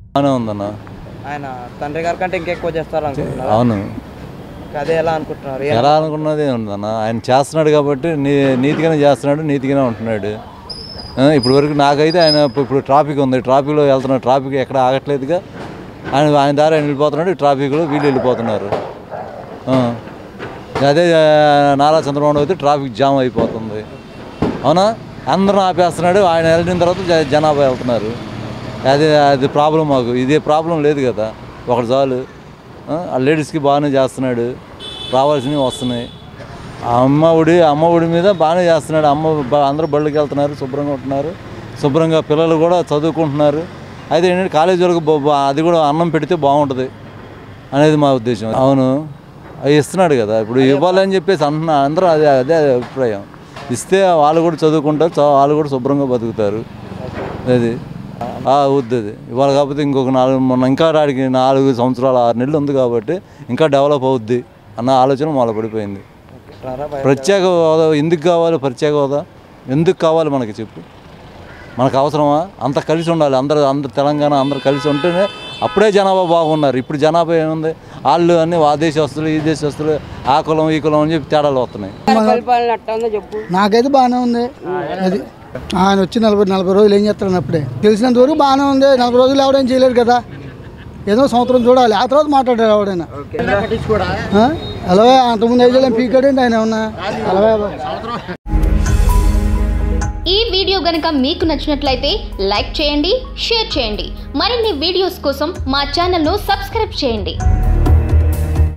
బాగానే ఉందన్న ఆయన తండ్రి గారి కంటే ఇంకెక్కువ చేస్తారు అనుకుంటున్నారు అవును అదే ఎలా అనుకుంటున్నారు ఏ- ఎలా అనుకున్నది ఉందన్న ఆయన చేస్తున్నాడు కాబట్టి నీ నీతిగానే చేస్తున్నాడు నీతిగానే ఉంటున్నాడు ఆ, ఇప్పుడు వరకు నాకైతే ఆయన ఇప్పుడు- ఇప్పుడు ట్రాఫిక్ ఉంది ట్రాఫిక్లో వెళ్తున్నాడు ట్రాఫిక్ ఎక్కడ ఆగట్లేదుగా ఆయన ఆయన దారి ఆయన వెళ్ళిపోతున్నాడు ఈ ట్రాఫిక్లో వీళ్ళు వెళ్ళిపోతున్నారు ఆ. అదే ఆ, నారా చంద్రబాబు నాయుడు అయితే ట్రాఫిక్ జామ్ అయిపోతుంది అవునా అందరం ఆపేస్తున్నాడు ఆయన వెళ్ళిన తర్వాత జ- జనాభా వెళ్తున్నారు అది అది ప్రాబ్లం మాకు ఇదే ప్రాబ్లం లేదు కదా ఒకటి చాలు ఆ, ఆ లేడీస్కి బాగానే చేస్తున్నాడు రావాల్సినవి వస్తున్నాయి ఆ అమ్మ ఒడి అమ్మ ఒడి మీద బాగానే చేస్తున్నాడు అమ్మ బ- అందరూ బళ్ళకి వెళ్తున్నారు శుభ్రంగా ఉంటున్నారు శుభ్రంగా పిల్లలు కూడా చదువుకుంటున్నారు అయితే ఏంటంటే కాలేజీ వరకు బ- బ- అది కూడా అన్నం పెడితే బాగుంటుంది అనేది మా ఉద్దేశం అవును అవి ఇస్తున్నాడు కదా ఇప్పుడు ఇవ్వాలని చెప్పేసి అంటున్నా అందరూ అదే అదే అభిప్రాయం ఇస్తే వాళ్ళు కూడా చదువుకుంటారు చ- వాళ్ళు కూడా శుభ్రంగా బతుకుతారు అది ఆ వద్దు అది ఇవాళ కాకపోతే ఇంకొక నాలుగు మొన్న ఇంకా రాడికి నాలుగు సంవత్సరాలు ఆరు నెలలు ఉంది కాబట్టి ఇంకా డెవలప్ అవుద్ది అన్న ఆలోచన మొదలు పడిపోయింది రారా బయట? ప్రత్యేక హోదా ఎందుకు కావాలి ప్రత్యేక హోదా ఎందుకు కావాలి మనకి చెప్పు మనకు అవసరమా అంత కలిసి ఉండాలి అందరూ అందరు తెలంగాణ అందరు కలిసి ఉంటేనే అప్పుడే జనాభా బాగున్నారు ఇప్పుడు జనాభా ఏముంది వాళ్ళు అన్ని ఆ దేశస్తులు ఈ దేశస్తులు ఆ కులం ఈ కులం అని చెప్పి తేడాలు వస్తున్నాయి పరిపాలన ఎట్లా ఉందో చెప్పు నాకైతే బాగానే ఉంది అది ఆయన వచ్చి నలభై నలభై రోజులు ఏం చేస్తాడు అప్పుడే తెలిసినంత వరకు బాగానే ఉంది నలభై రోజులు ఎవడేం చేయలేరు కదా ఏదో సంవత్సరం చూడాలి ఆ తర్వాత మాట్లాడారు ఎవడైనా ఆ? అలాగే అంతకుముందు అయితే పీకాడండి ఆయన ఏమన్నా అలాగే ఈ వీడియో గనుక మీకు నచ్చినట్లయితే లైక్ చేయండి షేర్ చేయండి మరిన్ని వీడియోస్ కోసం మా ఛానల్ను సబ్స్క్రైబ్ చేయండి